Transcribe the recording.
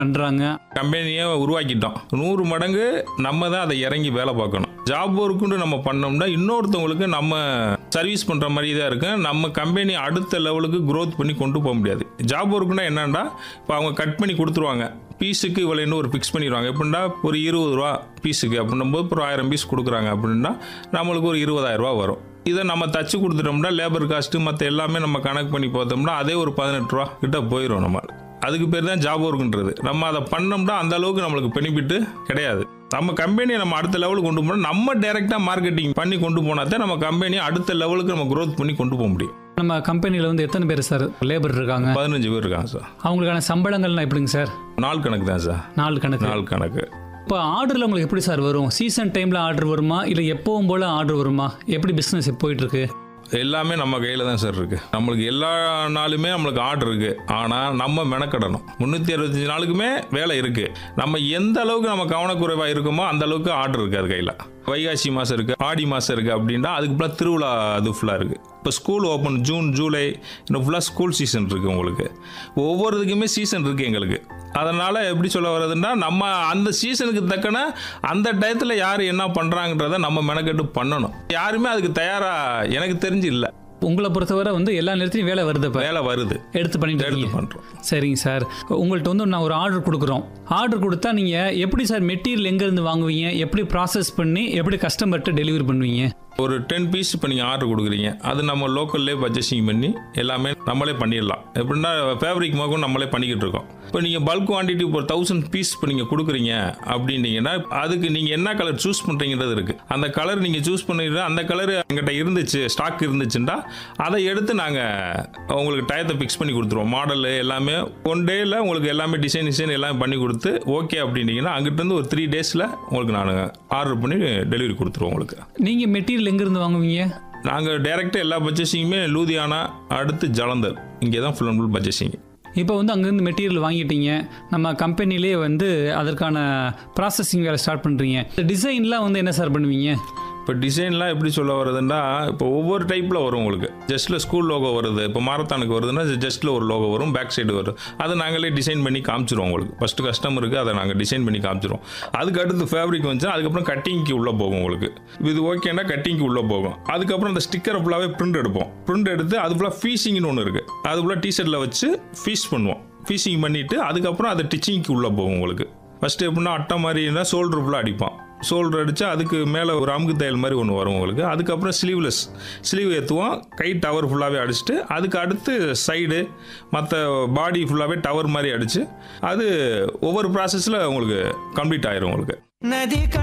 பண்றாங்க கம்பெனியை உருவாக்கிட்டோம் நூறு மடங்கு நம்ம தான் அதை இறங்கி வேலை பார்க்கணும் ஜாப் ஒர்க்குன்னு நம்ம பண்ணோம்னா இன்னொருத்தவங்களுக்கு நம்ம சர்வீஸ் பண்ணுற மாதிரி தான் இருக்கு நம்ம கம்பெனி அடுத்த லெவலுக்கு growth பண்ணி கொண்டு போக முடியாது ஜாப் ஒர்க்குனா என்னன்னா இப்போ அவங்க கட் பண்ணி கொடுத்துருவாங்க பீஸுக்கு இவ்வளோன்னு ஒரு ஃபிக்ஸ் பண்ணிடுவாங்க எப்படின்னா ஒரு இருபது ரூபா பீஸுக்கு அப்படின்னும் போது ஒரு ஆயிரம் பீஸ் கொடுக்குறாங்க அப்படின்னா நம்மளுக்கு ஒரு இருபதாயிரம் ரூபா வரும் இதை நம்ம தச்சு கொடுத்துட்டோம்னா லேபர் காஸ்ட்டு மற்ற எல்லாமே நம்ம கணக்கு பண்ணி பார்த்தோம்னா அதே ஒரு பதினெட்டு ரூபா கிட்ட போயிடும் நம்ம அதுக்கு பேர் தான் ஜாப் ஒர்க்குன்றது நம்ம அதை பண்ணோம்னா அந்த அளவுக்கு நம்மளுக்கு பெனிஃபிட் கிடையாது நம்ம கம்பெனியை நம்ம அடுத்த லெவலுக்கு கொண்டு போனால் நம்ம டைரெக்டாக மார்க்கெட்டிங் பண்ணி கொண்டு போனால் தான் நம்ம கம்பெனியை அடுத்த லெவலுக்கு நம்ம growth பண்ணி கொண்டு போக முடியும் நம்ம கம்பெனியில் வந்து எத்தனை பேர் சார் லேபர் இருக்காங்க பதினஞ்சு பேர் இருக்காங்க சார் அவங்களுக்கான சம்பளங்கள்லாம் எப்படிங்க சார் நாள் கணக்கு தான் சார் நாலு கணக்கு நாள் கணக்கு இப்போ ஆர்டரில் உங்களுக்கு எப்படி சார் வரும் சீசன் டைமில் ஆர்டர் வருமா இல்லை எப்பவும் போல் ஆர்டர் வருமா எப்படி பிஸ்னஸ் போயிட்டு இருக்கு எல்லாமே நம்ம கையில் தான் சார் இருக்கு நம்மளுக்கு எல்லா நாளுமே நம்மளுக்கு ஆர்டர் இருக்கு ஆனால் நம்ம மெனக்கடணும் முந்நூற்றி அறுபத்தஞ்சு நாளுக்குமே வேலை இருக்கு நம்ம எந்த அளவுக்கு நம்ம கவனக்குறைவாக இருக்குமோ அந்த அளவுக்கு ஆர்டர் இருக்கு அது கையில் வைகாசி மாதம் இருக்கு ஆடி மாதம் இருக்கு அப்படின்னா அதுக்கு ஃபுல்லாக திருவிழா அது ஃபுல்லாக இருக்கு இப்போ ஸ்கூல் ஓப்பன் ஜூன் ஜூலை இன்னும் ஃபுல்லாக ஸ்கூல் சீசன் இருக்கு உங்களுக்கு ஒவ்வொரு இதுக்குமே சீசன் இருக்கு எங்களுக்கு அதனால் எப்படி சொல்ல வர்றதுன்னா நம்ம அந்த சீசனுக்கு தக்கன அந்த டயத்தில் யார் என்ன பண்ணுறாங்கன்றத நம்ம மெனக்கெட்டு பண்ணணும் யாருமே அதுக்கு தயாராக எனக்கு தெரிஞ்சு இல்லை உங்களை பொறுத்தவரை வந்து எல்லா நேரத்துலையும் வேலை வருது இப்போ வேலை வருது எடுத்து பண்ணிட்டு எடுத்து இருக்கீங்க பண்ணுறோம் சரிங்க சார் உங்கள்கிட்ட வந்து நான் ஒரு ஆர்டர் கொடுக்குறோம் ஆர்டர் கொடுத்தா நீங்கள் எப்படி சார் மெட்டீரியல் எங்கேருந்து வாங்குவீங்க எப்படி ப்ராசஸ் பண்ணி எப்படி கஸ்டமர்கிட்ட டெலிவரி பண்ணுவீங்க ஒரு டென் பீஸ் இப்போ நீங்கள் ஆர்டர் கொடுக்குறீங்க அது நம்ம லோக்கல்லே பர்ச்சேசிங் பண்ணி எல்லாமே நம்மளே பண்ணிடலாம் எப்படின்னா ஃபேப்ரிக் மகம் நம்மளே பண்ணிக்கிட்டு இருக்கோம் இப்போ நீங்கள் பல்க் குவான்டிட்டி ஒரு தௌசண்ட் பீஸ் இப்போ நீங்கள் கொடுக்குறீங்க அப்படின்னீங்கன்னா அதுக்கு நீங்கள் என்ன கலர் சூஸ் பண்ணுறீங்கிறது இருக்குது அந்த கலர் நீங்கள் சூஸ் பண்ணிடுற அந்த கலர் எங்கிட்ட இருந்துச்சு ஸ்டாக் இருந்துச்சுன்னா அதை எடுத்து நாங்கள் உங்களுக்கு டயத்தை ஃபிக்ஸ் பண்ணி கொடுத்துருவோம் மாடல் எல்லாமே ஒன் டேயில் உங்களுக்கு எல்லாமே டிசைன் டிசைன் எல்லாமே பண்ணி கொடுத்து ஓகே அப்படின்னீங்கன்னா அங்கிட்டிருந்து ஒரு த்ரீ டேஸில் உங்களுக்கு நான் ஆர்டர் பண்ணி டெலிவரி கொடுத்துருவோம் உங்களுக்கு நீங்கள் மெட்டீரியல் எங்கேருந்து வாங்குவீங்க நாங்கள் டைரெக்டாக எல்லா பர்ச்சேசிங்குமே லூதியானா அடுத்து ஜலந்தர் இங்கே தான் ஃபுல் அண்ட் ஃபுல் பர்ச்சேசிங் இப்போ வந்து அங்கேருந்து மெட்டீரியல் வாங்கிட்டீங்க நம்ம கம்பெனிலே வந்து அதற்கான ப்ராசஸிங் வேலை ஸ்டார்ட் பண்ணுறீங்க டிசைன்லாம் வந்து என்ன சார் பண்ணுவீங்க இப்போ டிசைன்லாம் எப்படி சொல்ல வருதுன்னா இப்போ ஒவ்வொரு டைப்பில் வரும் உங்களுக்கு ஜஸ்ட்டில் ஸ்கூல் லோகோ வருது இப்போ மாரத்தானுக்கு வருதுன்னா ஜஸ்ட்டில் ஒரு லோகோ வரும் பேக் சைடு வரும் அதை நாங்களே டிசைன் பண்ணி காமிச்சிருவோம் உங்களுக்கு ஃபஸ்ட்டு கஸ்டமருக்கு அதை நாங்கள் டிசைன் பண்ணி காமிச்சிருவோம் அதுக்கு அடுத்து ஃபேப்ரிக் வந்துச்சு அதுக்கப்புறம் கட்டிங்க்கு உள்ளே போகும் உங்களுக்கு இது ஓகேன்னா கட்டிங்க்கு உள்ளே போகும் அதுக்கப்புறம் அந்த ஸ்டிக்கரை ஃபுல்லாகவே பிரிண்ட் எடுப்போம் பிரிண்ட் எடுத்து அது ஃபுல்லாக ஃபீஸிங்னு ஒன்று இருக்குது அது ஃபுல்லாக டிஷர்ட்டில் வச்சு ஃபீஸ் பண்ணுவோம் ஃபீஸிங் பண்ணிவிட்டு அதுக்கப்புறம் அது டிச்சிங்க்கு உள்ளே போகும் உங்களுக்கு ஃபஸ்ட்டு எப்படின்னா அட்டை மாதிரி இருந்தால் ஷோல்டர் ஃபுல்லாக அடிப்பான் ஷோல்டர் அடித்தா அதுக்கு மேலே ஒரு அமுக்கு தையல் மாதிரி ஒன்று வரும் உங்களுக்கு அதுக்கப்புறம் ஸ்லீவ்லெஸ் ஸ்லீவ் ஏற்றுவோம் கை டவர் ஃபுல்லாகவே அடிச்சுட்டு அதுக்கு அடுத்து சைடு மற்ற பாடி ஃபுல்லாகவே டவர் மாதிரி அடித்து அது ஒவ்வொரு ப்ராசஸில் உங்களுக்கு கம்ப்ளீட் ஆயிரும் உங்களுக்கு நதி